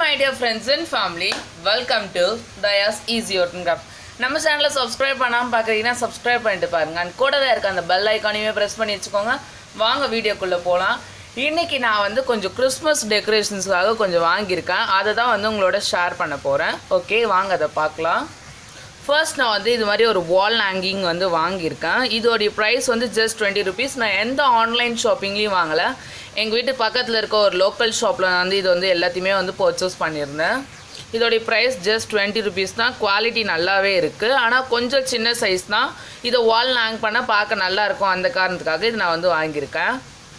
my dear friends and family welcome to Thaya's easy working craft நம்ம சேனலை subscribe பண்ணாமல் பார்க்குறீங்கன்னா சப்ஸ்கிரைப் பண்ணிட்டு பாருங்க அண்ட் கூடவே இருக்க அந்த பெல் ஐக்கானையுமே ப்ரெஸ் பண்ணி வச்சுக்கோங்க வாங்க வீடியோக்குள்ளே போகலாம் இன்னைக்கு நான் வந்து கொஞ்சம் கிறிஸ்மஸ் டெக்கரேஷன்ஸ்க்காக கொஞ்சம் வாங்கியிருக்கேன் அதை தான் வந்து உங்களோட ஷேர் பண்ண போகிறேன் ஓகே வாங்க அதை பார்க்கலாம் ஃபர்ஸ்ட் நான் வந்து இது மாதிரி ஒரு வால் ஹேங்கிங் வந்து வாங்கியிருக்கேன் இதோடைய ப்ரைஸ் வந்து ஜஸ்ட் டுவெண்ட்டி ருபீஸ் நான் எந்த ஆன்லைன் ஷாப்பிங்லேயும் வாங்கலை எங்கள் வீட்டு பக்கத்தில் இருக்க ஒரு லோக்கல் ஷாப்பில் நான் வந்து இது வந்து எல்லாத்தையுமே வந்து பர்ச்சேஸ் பண்ணியிருந்தேன் இதோடைய ப்ரைஸ் ஜஸ்ட் டுவெண்ட்டி ருபீஸ் தான் குவாலிட்டி நல்லாவே இருக்குது ஆனால் கொஞ்சம் சின்ன சைஸ் தான் இதை வால் ஹேங் பண்ண பார்க்க நல்லா இருக்கும் அந்த காரணத்துக்காக இது நான் வந்து வாங்கியிருக்கேன்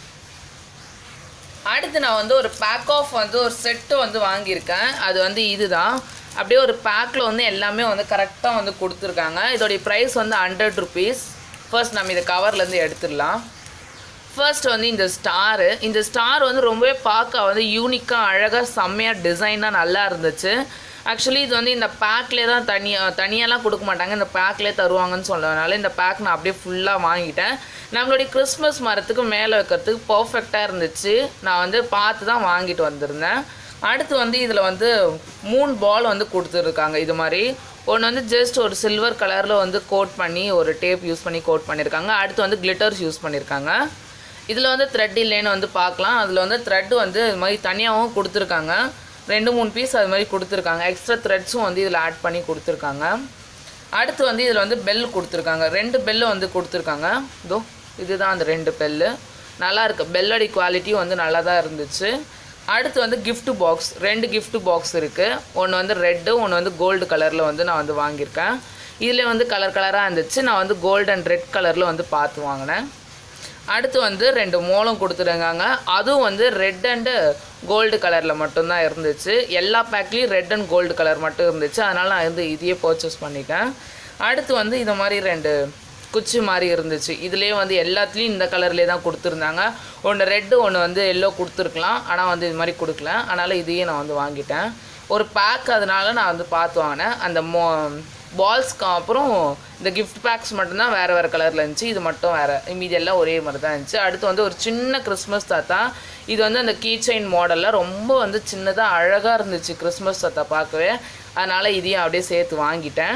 அடுத்து நான் வந்து ஒரு பேக் ஆஃப் வந்து ஒரு செட்டு வந்து வாங்கியிருக்கேன் அது வந்து இதுதான் அப்படியே ஒரு பேக்கில் வந்து எல்லாமே வந்து கரெக்டாக வந்து கொடுத்துருக்காங்க இதோடைய ப்ரைஸ் வந்து ஹண்ட்ரட் ருபீஸ் ஃபர்ஸ்ட் நம்ம இதை கவர்லேருந்து எடுத்துடலாம் ஃபர்ஸ்ட் வந்து இந்த ஸ்டாரு இந்த ஸ்டார் வந்து ரொம்பவே பார்க்க வந்து யூனிக்காக அழகாக செம்மையாக டிசைனாக நல்லா இருந்துச்சு ஆக்சுவலி இது வந்து இந்த பேக்லேயே தான் தனியாக தனியாலாம் கொடுக்க மாட்டாங்க இந்த பேக்லேயே தருவாங்கன்னு சொன்னதுனால இந்த பேக் நான் அப்படியே ஃபுல்லாக வாங்கிட்டேன் நம்மளுடைய கிறிஸ்மஸ் மரத்துக்கு மேலே வைக்கிறதுக்கு பர்ஃபெக்டாக இருந்துச்சு நான் வந்து பார்த்து தான் வாங்கிட்டு வந்திருந்தேன் அடுத்து வந்து இதில் வந்து மூணு பால் வந்து கொடுத்துருக்காங்க இது மாதிரி ஒன்று வந்து ஜஸ்ட் ஒரு சில்வர் கலரில் வந்து கோட் பண்ணி ஒரு டேப் யூஸ் பண்ணி கோட் பண்ணியிருக்காங்க அடுத்து வந்து கிளிட்டர்ஸ் யூஸ் பண்ணியிருக்காங்க இதில் வந்து த்ரெட் இல்லைன்னு வந்து பார்க்கலாம் அதில் வந்து த்ரெட் வந்து இது மாதிரி தனியாகவும் கொடுத்துருக்காங்க ரெண்டு மூணு பீஸ் அது மாதிரி கொடுத்துருக்காங்க எக்ஸ்ட்ரா த்ரெட்ஸும் வந்து இதில் ஆட் பண்ணி கொடுத்துருக்காங்க அடுத்து வந்து இதில் வந்து பெல் கொடுத்துருக்காங்க ரெண்டு பெல்லு வந்து கொடுத்துருக்காங்க இதோ இதுதான் அந்த ரெண்டு பெல்லு நல்லா இருக்கு பெல்லோடைய குவாலிட்டியும் வந்து நல்லா தான் இருந்துச்சு அடுத்து வந்து gift பாக்ஸ் ரெண்டு gift பாக்ஸ் இருக்குது ஒன்று வந்து ரெட்டு ஒன்று வந்து கோல்டு கலரில் வந்து நான் வந்து வாங்கியிருக்கேன் இதில் வந்து கலர் கலராக இருந்துச்சு நான் வந்து கோல்டு அண்ட் ரெட் கலரில் வந்து பார்த்து வாங்கினேன் அடுத்து வந்து ரெண்டு மோளம் கொடுத்துருக்காங்க அதுவும் வந்து ரெட் அண்டு கோல்டு கலரில் மட்டும்தான் இருந்துச்சு எல்லா பேக்லேயும் ரெட் அண்ட் கோல்டு கலர் மட்டும் இருந்துச்சு அதனால் நான் வந்து இதையே பர்ச்சேஸ் பண்ணிட்டேன் அடுத்து வந்து இந்த மாதிரி ரெண்டு குச்சி மாதிரி இருந்துச்சு இதுலேயே வந்து எல்லாத்துலேயும் இந்த கலர்லேயே தான் கொடுத்துருந்தாங்க ஒன்று ரெட்டு ஒன்று வந்து எல்லோ கொடுத்துருக்கலாம் ஆனால் வந்து இது மாதிரி கொடுக்கல அதனால் இதையே நான் வந்து வாங்கிட்டேன் ஒரு பேக் அதனால நான் வந்து பார்த்து வாங்கினேன் அந்த மோ பால்ஸ்க்கு அப்புறம் இந்த gift பேக்ஸ் மட்டும்தான் வேறு வேறு கலரில் இருந்துச்சு இது மட்டும் வேறு மீதி எல்லாம் ஒரே மாதிரி தான் இருந்துச்சு அடுத்து வந்து ஒரு சின்ன கிறிஸ்மஸ் தாத்தா இது வந்து அந்த கீ செயின் மாடலில் ரொம்ப வந்து சின்னதாக அழகாக இருந்துச்சு கிறிஸ்மஸ் தாத்தா பார்க்கவே அதனால் இதையும் அப்படியே சேர்த்து வாங்கிட்டேன்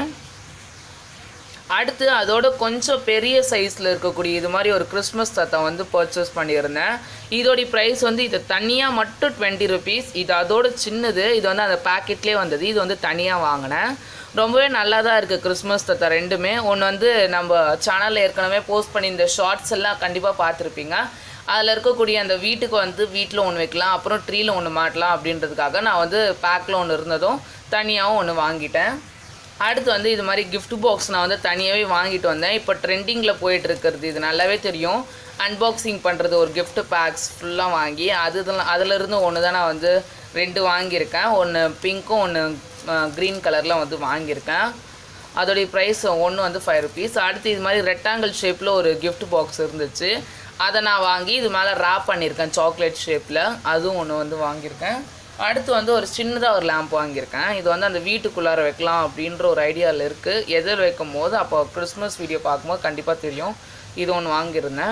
அடுத்து அதோட கொஞ்சம் பெரிய சைஸில் இருக்கக்கூடிய இது மாதிரி ஒரு கிறிஸ்மஸ் தாத்தா வந்து பர்ச்சேஸ் பண்ணியிருந்தேன் இதோடைய ப்ரைஸ் வந்து இது தனியாக மட்டும் டுவெண்ட்டி ருபீஸ் இது அதோட சின்னது இது வந்து அந்த பேக்கெட்லேயே வந்தது இது வந்து தனியாக வாங்கினேன் ரொம்பவே நல்லா தான் இருக்குது கிறிஸ்மஸ் தாத்தா ரெண்டுமே ஒன்று வந்து நம்ம சேனலில் ஏற்கனவே போஸ்ட் பண்ணி இந்த ஷார்ட்ஸ் எல்லாம் கண்டிப்பாக பார்த்துருப்பீங்க அதில் இருக்கக்கூடிய அந்த வீட்டுக்கு வந்து வீட்டில் ஒன்று வைக்கலாம் அப்புறம் ட்ரீயில் ஒன்று மாட்டலாம் அப்படின்றதுக்காக நான் வந்து பேக்கில் ஒன்று இருந்ததும் தனியாகவும் ஒன்று வாங்கிட்டேன் அடுத்து வந்து இது மாதிரி gift பாக்ஸ் நான் வந்து தனியாகவே வாங்கிட்டு வந்தேன் இப்போ ட்ரெண்டிங்கில் போயிட்டு இருக்கிறது இது நல்லாவே தெரியும் அன்பாக்சிங் பண்ணுறது ஒரு gift பேக்ஸ் ஃபுல்லாக வாங்கி அது அதிலிருந்து ஒன்று தான் நான் வந்து ரெண்டு வாங்கியிருக்கேன் ஒன்று பிங்க்கும் ஒன்று க்ரீன் கலரில் வந்து வாங்கியிருக்கேன் அதோடைய ப்ரைஸ் ஒன்று வந்து ஃபைவ் ருபீஸ் அடுத்து இது மாதிரி ரெக்டாங்கிள் ஷேப்பில் ஒரு gift பாக்ஸ் இருந்துச்சு அதை நான் வாங்கி இது மேலே ரேப் பண்ணியிருக்கேன் சாக்லேட் ஷேப்பில் அதுவும் ஒன்று வந்து வாங்கியிருக்கேன் அடுத்து வந்து ஒரு சின்னதாக ஒரு லேம்ப் வாங்கியிருக்கேன் இது வந்து அந்த வீட்டுக்குள்ளார வைக்கலாம் அப்படின்ற ஒரு ஐடியாவில் இருக்குது எதில் வைக்கும் போது அப்போ கிறிஸ்மஸ் வீடியோ பார்க்கும்போது கண்டிப்பாக தெரியும் இது ஒன்று வாங்கியிருந்தேன்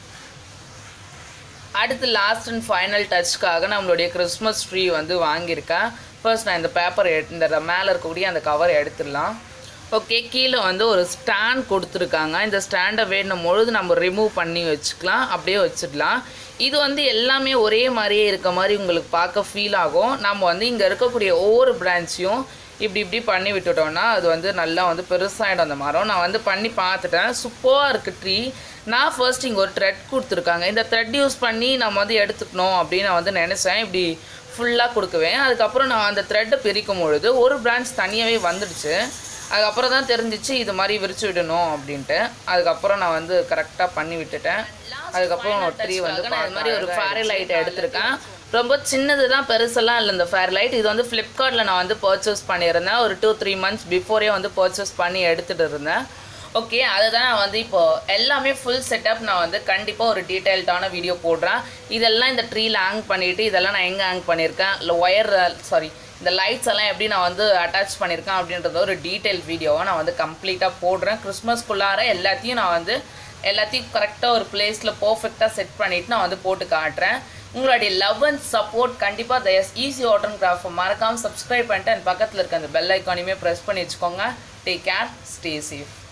அடுத்து லாஸ்ட் அண்ட் ஃபைனல் டச்சுக்காக நம்மளுடைய கிறிஸ்மஸ் ட்ரீ வந்து வாங்கியிருக்கேன் ஃபர்ஸ்ட் நான் இந்த பேப்பர் இந்த மேலே இருக்கக்கூடிய அந்த கவர் எடுத்துடலாம் ஓகே கீழே வந்து ஒரு ஸ்டாண்ட் கொடுத்துருக்காங்க இந்த ஸ்டாண்டை வேணும் பொழுது நம்ம ரிமூவ் பண்ணி வச்சுக்கலாம் அப்படியே வச்சிடலாம் இது வந்து எல்லாமே ஒரே மாதிரியே இருக்க மாதிரி உங்களுக்கு பார்க்க ஃபீல் ஆகும் நம்ம வந்து இங்கே இருக்கக்கூடிய ஒவ்வொரு பிரான்ச்சையும் இப்படி இப்படி பண்ணி விட்டுட்டோம்னா அது வந்து நல்லா வந்து பெருசாகிடும் அந்த மரம் நான் வந்து பண்ணி பார்த்துட்டேன் சூப்பராக இருக்குது ட்ரீ நான் ஃபர்ஸ்ட் இங்கே ஒரு த்ரெட் கொடுத்துருக்காங்க இந்த த்ரெட் யூஸ் பண்ணி நம்ம வந்து எடுத்துக்கணும் அப்படின்னு நான் வந்து நினச்சேன் இப்படி ஃபுல்லாக கொடுக்குவேன் அதுக்கப்புறம் நான் அந்த த்ரெட்டை பிரிக்கும் பொழுது ஒரு பிரான்ச் தனியாகவே வந்துடுச்சு அதுக்கப்புறம் தான் தெரிஞ்சிச்சு இது மாதிரி விரிச்சு விடணும் அப்படின்ட்டு அதுக்கப்புறம் நான் வந்து கரெக்டாக பண்ணி விட்டுட்டேன் அதுக்கப்புறம் ட்ரீ வந்து நான் இது மாதிரி ஒரு ஃபேரி லைட்டை எடுத்திருக்கேன் ரொம்ப சின்னது தான் பெருசெல்லாம் இல்லை இந்த ஃபேர் லைட் இது வந்து ஃப்ளிப்கார்ட்டில் நான் வந்து பர்ச்சேஸ் பண்ணியிருந்தேன் ஒரு டூ த்ரீ மந்த்ஸ் பிஃபோரே வந்து பர்ச்சேஸ் பண்ணி எடுத்துகிட்டு இருந்தேன் ஓகே அதை தான் நான் வந்து இப்போ எல்லாமே ஃபுல் செட்டப் நான் வந்து கண்டிப்பாக ஒரு டீட்டெயில்டான வீடியோ போடுறேன் இதெல்லாம் இந்த ட்ரீல ஹேங் பண்ணிவிட்டு இதெல்லாம் நான் எங்கே ஹேங் பண்ணியிருக்கேன் இல்லை ஒயர் சாரி இந்த லைட்ஸ் எல்லாம் எப்படி நான் வந்து அட்டாச் பண்ணியிருக்கேன் அப்படின்றத ஒரு டீட்டெயில் வீடியோவை நான் வந்து கம்ப்ளீட்டாக போடுறேன் கிறிஸ்மஸ்க்குள்ளார எல்லாத்தையும் நான் வந்து எல்லாத்தையும் கரெக்டாக ஒரு பிளேஸில் பர்ஃபெக்டாக செட் பண்ணிவிட்டு நான் வந்து போட்டு காட்டுறேன் உங்களுடைய லவ் அண்ட் சப்போர்ட் கண்டிப்பாக the S easy water craft மறக்காமல் சப்ஸ்கிரைப் பண்ணிட்டு அண்ட் பக்கத்தில் இருக்க அந்த பெல் ஐக்கானையுமே ப்ரெஸ் பண்ணி வச்சுக்கோங்க டேக் கேர் ஸ்டே சேஃப்